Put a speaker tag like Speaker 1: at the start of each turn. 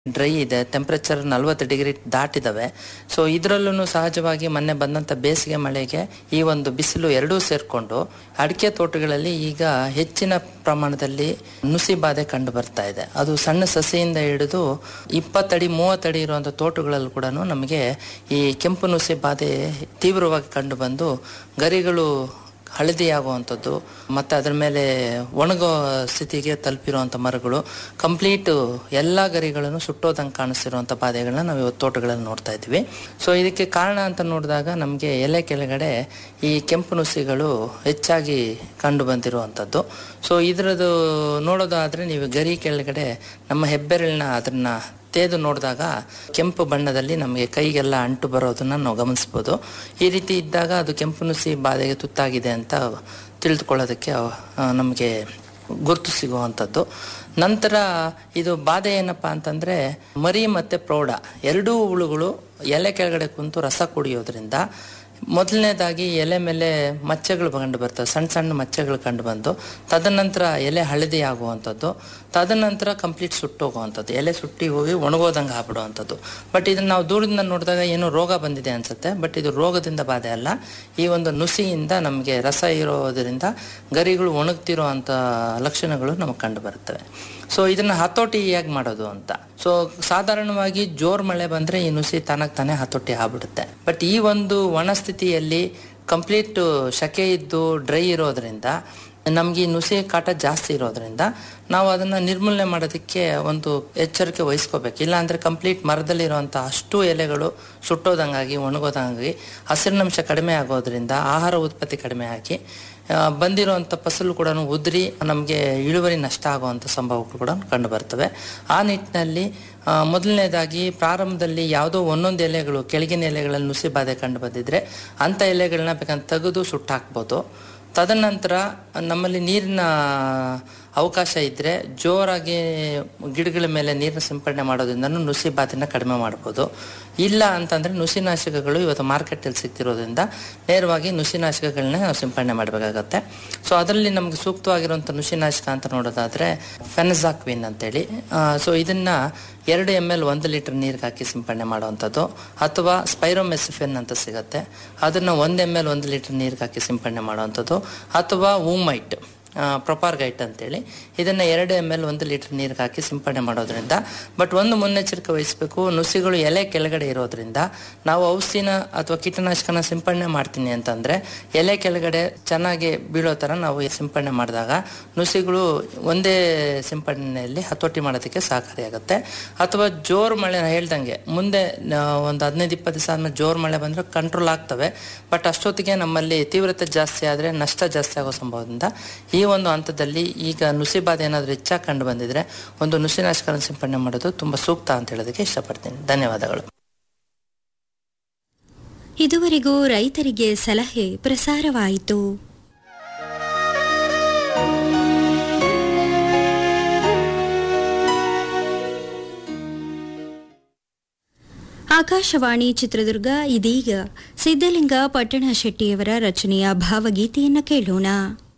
Speaker 1: dry ಇದೆ temperature ನಲ್ವತ್ತು degree ದಾಟಿದಾವೆ so ಇದರಲ್ಲೂ ಸಹಜವಾಗಿ ಮೊನ್ನೆ ಬಂದಂಥ ಬೇಸಿಗೆ ಮಳೆಗೆ ಈ ಒಂದು ಬಿಸಿಲು ಎರಡೂ ಸೇರಿಕೊಂಡು ಅಡಿಕೆ ತೋಟಗಳಲ್ಲಿ ಈಗ ಹೆಚ್ಚಿನ ಪ್ರಮಾಣದಲ್ಲಿ ನುಸಿ ಬಾಧೆ ಕಂಡು ಬರ್ತಾ ಇದೆ ಅದು ಸಣ್ಣ ಸಸಿಯಿಂದ ಹಿಡಿದು ಇಪ್ಪತ್ತಡಿ ಮೂವತ್ತಡಿ ಇರುವಂಥ ತೋಟಗಳಲ್ಲೂ ಕೂಡ ನಮಗೆ ಈ ಕೆಂಪು ನುಸಿ ಬಾಧೆ ತೀವ್ರವಾಗಿ ಕಂಡು ಬಂದು ಗರಿಗಳು ಹಳದಿ ಆಗುವಂಥದ್ದು ಮತ್ತು ಅದರ ಮೇಲೆ ಒಣಗೋ ಸ್ಥಿತಿಗೆ ತಲುಪಿರುವಂಥ ಮರಗಳು ಕಂಪ್ಲೀಟ್ ಎಲ್ಲ ಗರಿಗಳನ್ನು ಸುಟ್ಟೋದಂಗೆ ಕಾಣಿಸ್ತಿರುವಂಥ ಬಾಧೆಗಳನ್ನ ನಾವು ಇವತ್ತು ತೋಟಗಳಲ್ಲಿ ನೋಡ್ತಾ ಇದ್ವಿ ಸೊ ಇದಕ್ಕೆ ಕಾರಣ ಅಂತ ನೋಡಿದಾಗ ನಮಗೆ ಎಲೆ ಕೆಳಗಡೆ ಈ ಕೆಂಪು ನುಸಿಗಳು ಹೆಚ್ಚಾಗಿ ಕಂಡು ಬಂದಿರುವಂಥದ್ದು ಸೊ ಇದರದ್ದು ನೋಡೋದಾದರೆ ನೀವು ಗರಿ ಕೆಳಗಡೆ ನಮ್ಮ ಹೆಬ್ಬೆರಳನ್ನ ಅದನ್ನು ತೇದು ನೋಡಿದಾಗ ಕೆಂಪು ಬಣ್ಣದಲ್ಲಿ ನಮಗೆ ಕೈಗೆಲ್ಲ ಅಂಟು ಬರೋದನ್ನ ನಾವು ಗಮನಿಸ್ಬೋದು ಈ ರೀತಿ ಇದ್ದಾಗ ಅದು ಕೆಂಪು ನುಸಿ ಬಾಧೆಗೆ ತುತ್ತಾಗಿದೆ ಅಂತ ತಿಳಿದುಕೊಳ್ಳೋದಕ್ಕೆ ನಮಗೆ ಗುರುತು ಸಿಗುವಂಥದ್ದು ನಂತರ ಇದು ಬಾಧೆ ಏನಪ್ಪ ಅಂತಂದರೆ ಮರಿ ಮತ್ತು ಪ್ರೌಢ ಎರಡೂ ಹುಳುಗಳು ಎಲೆ ಕೆಳಗಡೆ ಕುಂತು ರಸ ಕುಡಿಯೋದ್ರಿಂದ ಮೊದಲನೇದಾಗಿ ಎಲೆ ಮೇಲೆ ಮಚ್ಚೆಗಳು ಕಂಡು ಬರ್ತವೆ ಸಣ್ಣ ಸಣ್ಣ ಮಚ್ಚೆಗಳು ಕಂಡು ಬಂದು ತದನಂತರ ಎಲೆ ಹಳದಿ ಆಗುವಂಥದ್ದು ತದನಂತರ ಕಂಪ್ಲೀಟ್ ಸುಟ್ಟೋಗುವಂಥದ್ದು ಎಲೆ ಸುಟ್ಟಿ ಹೋಗಿ ಒಣಗೋದಂಗೆ ಆಗ್ಬಿಡುವಂಥದ್ದು ಬಟ್ ಇದನ್ನು ನಾವು ದೂರದಿಂದ ನೋಡಿದಾಗ ಏನೋ ರೋಗ ಬಂದಿದೆ ಅನ್ಸುತ್ತೆ ಬಟ್ ಇದು ರೋಗದಿಂದ ಬಾಧೆ ಅಲ್ಲ ಈ ಒಂದು ನುಸಿಯಿಂದ ನಮಗೆ ರಸ ಇರೋದರಿಂದ ಗರಿಗಳು ಒಣಗ್ತಿರೋ ಅಂಥ ಲಕ್ಷಣಗಳು ನಮಗೆ ಕಂಡು ಬರ್ತವೆ ಸೊ ಇದನ್ನ ಹತೋಟಿ ಹೇಗೆ ಮಾಡೋದು ಅಂತ ಸೊ ಸಾಧಾರಣವಾಗಿ ಜೋರ್ ಮಳೆ ಬಂದ್ರೆ ಈ ನುಸಿ ತನಗ್ ತಾನೇ ಹತೋಟಿ ಆಗ್ಬಿಡುತ್ತೆ ಬಟ್ ಈ ಒಂದು ಒಣ ಸ್ಥಿತಿಯಲ್ಲಿ ಕಂಪ್ಲೀಟ್ ಶಕೆ ಇದ್ದು ಡ್ರೈ ಇರೋದ್ರಿಂದ ನಮ್ಗೆ ಈ ನುಸಿ ಕಾಟ ಜಾಸ್ತಿ ಇರೋದ್ರಿಂದ ನಾವು ಅದನ್ನ ನಿರ್ಮೂಲನೆ ಮಾಡೋದಕ್ಕೆ ಒಂದು ಎಚ್ಚರಿಕೆ ವಹಿಸ್ಕೋಬೇಕು ಇಲ್ಲಾಂದ್ರೆ ಕಂಪ್ಲೀಟ್ ಮರದಲ್ಲಿರುವಂಥ ಅಷ್ಟು ಎಲೆಗಳು ಸುಟ್ಟೋದಂಗಾಗಿ ಒಣಗೋದಂಗಾಗಿ ಹಸಿರಿನಂಶ ಕಡಿಮೆ ಆಗೋದ್ರಿಂದ ಆಹಾರ ಉತ್ಪತ್ತಿ ಕಡಿಮೆ ಆಗಿ ಬಂದಿರುವಂಥ ಫಸಲು ಕೂಡ ಉದುರಿ ನಮಗೆ ಇಳುವರಿ ನಷ್ಟ ಆಗುವಂಥ ಸಂಭವಗಳು ಕೂಡ ಕಂಡು ಬರ್ತವೆ ಆ ನಿಟ್ಟಿನಲ್ಲಿ ಮೊದಲನೇದಾಗಿ ಪ್ರಾರಂಭದಲ್ಲಿ ಯಾವುದೋ ಒಂದೊಂದು ಎಲೆಗಳು ಕೆಳಗಿನ ಎಲೆಗಳಲ್ಲಿ ನುಸಿ ಬಾಧೆ ಕಂಡು ಬಂದಿದ್ರೆ ಅಂಥ ಎಲೆಗಳನ್ನ ಬೇಕಂತ ತೆಗೆದು ಸುಟ್ಟಾಕ್ಬೋದು ತದನಂತರ ನಮ್ಮಲ್ಲಿ ನೀರಿನ ಅವಕಾಶ ಇದ್ದರೆ ಜೋರಾಗಿ ಗಿಡಗಳ ಮೇಲೆ ನೀರನ್ನ ಸಿಂಪಡಣೆ ಮಾಡೋದ್ರಿಂದ ನುಸಿ ಬಾಧೆನ ಕಡಿಮೆ ಮಾಡ್ಬೋದು ಇಲ್ಲ ಅಂತಂದರೆ ನುಸಿನಾಶಕಗಳು ಇವತ್ತು ಮಾರ್ಕೆಟಲ್ಲಿ ಸಿಗ್ತಿರೋದ್ರಿಂದ ನೇರವಾಗಿ ನುಸಿನಾಶಕಗಳನ್ನ ನಾವು ಸಿಂಪಡಣೆ ಮಾಡಬೇಕಾಗತ್ತೆ ಸೊ ಅದರಲ್ಲಿ ನಮಗೆ ಸೂಕ್ತವಾಗಿರುವಂಥ ನುಸಿನಾಶಕ ಅಂತ ನೋಡೋದಾದರೆ ಫೆನಜಾಕ್ವಿನ್ ಅಂತೇಳಿ ಸೊ ಇದನ್ನು ಎರಡು ಎಮ್ ಎಲ್ ಒಂದು ಲೀಟರ್ ನೀರಿಗೆ ಹಾಕಿ ಸಿಂಪಡಣೆ ಮಾಡುವಂಥದ್ದು ಅಥವಾ ಸ್ಪೈರೋಮೆಸಿಫಿನ್ ಅಂತ ಸಿಗುತ್ತೆ ಅದನ್ನು ಒಂದು ಎಮ್ ಎಲ್ ಒಂದು ಲೀಟರ್ ನೀರಿಗೆ ಹಾಕಿ ಸಿಂಪಡಣೆ ಮಾಡುವಂಥದ್ದು ಅಥವಾ ಊಮೈಟ್ ಪ್ರೊಪಾರ್ಗೈಟ್ ಅಂತೇಳಿ ಇದನ್ನು ಎರಡು ಎಮ್ ಎಲ್ ಒಂದು ಲೀಟರ್ ನೀರಿಗೆ ಹಾಕಿ ಸಿಂಪಡಣೆ ಮಾಡೋದ್ರಿಂದ ಬಟ್ ಒಂದು ಮುನ್ನೆಚ್ಚರಿಕೆ ವಹಿಸಬೇಕು ನುಸಿಗಳು ಎಲೆ ಕೆಳಗಡೆ ಇರೋದ್ರಿಂದ ನಾವು ಔಷಧಿನ ಅಥವಾ ಕೀಟನಾಶಕನ ಸಿಂಪಡಣೆ ಮಾಡ್ತೀನಿ ಅಂತಂದರೆ ಎಲೆ ಕೆಳಗಡೆ ಚೆನ್ನಾಗಿ ಬೀಳೋ ಥರ ನಾವು ಸಿಂಪಡಣೆ ಮಾಡಿದಾಗ ನುಸಿಗಳು ಒಂದೇ ಸಿಂಪಡಣೆಯಲ್ಲಿ ಹತೋಟಿ ಮಾಡೋದಕ್ಕೆ ಸಹಕಾರಿಯಾಗುತ್ತೆ ಅಥವಾ ಜೋರು ಮಳೆ ಹೇಳ್ದಂಗೆ ಮುಂದೆ ಒಂದು ಹದಿನೈದು ಇಪ್ಪತ್ತು ದಿವಸ ಆದ್ಮೇಲೆ ಜೋರು ಮಳೆ ಬಂದರೆ ಕಂಟ್ರೋಲ್ ಆಗ್ತವೆ ಬಟ್ ಅಷ್ಟೊತ್ತಿಗೆ ನಮ್ಮಲ್ಲಿ ತೀವ್ರತೆ ಜಾಸ್ತಿ ಆದರೆ ನಷ್ಟ ಜಾಸ್ತಿ ಆಗೋ ಸಂಭವದಿಂದ ಈ ಒಂದು ಹಂತದಲ್ಲಿ ಈಗ ನುಸಿ ಬಾಧೆ ಏನಾದರೂ ಹೆಚ್ಚಾಗಿ ಕಂಡು ಬಂದಿದ್ರೆ ಒಂದು ನುಸಿನಾಶಕನ ಸಿಂಪಡಣೆ ಮಾಡೋದು ತುಂಬ ಸೂಕ್ತ ಅಂತ ಹೇಳೋದಕ್ಕೆ ಇಷ್ಟಪಡ್ತೀನಿ ಧನ್ಯವಾದಗಳು
Speaker 2: ಇದುವರೆಗೂ ರೈತರಿಗೆ ಸಲಹೆ ಪ್ರಸಾರವಾಯಿತು ಆಕಾಶವಾಣಿ ಚಿತ್ರದುರ್ಗ ಇದೀಗ ಸಿದ್ದಲಿಂಗ ಪಟ್ಟಣ ಶೆಟ್ಟಿಯವರ ರಚನೆಯ ಭಾವಗೀತೆಯನ್ನು ಕೇಳೋಣ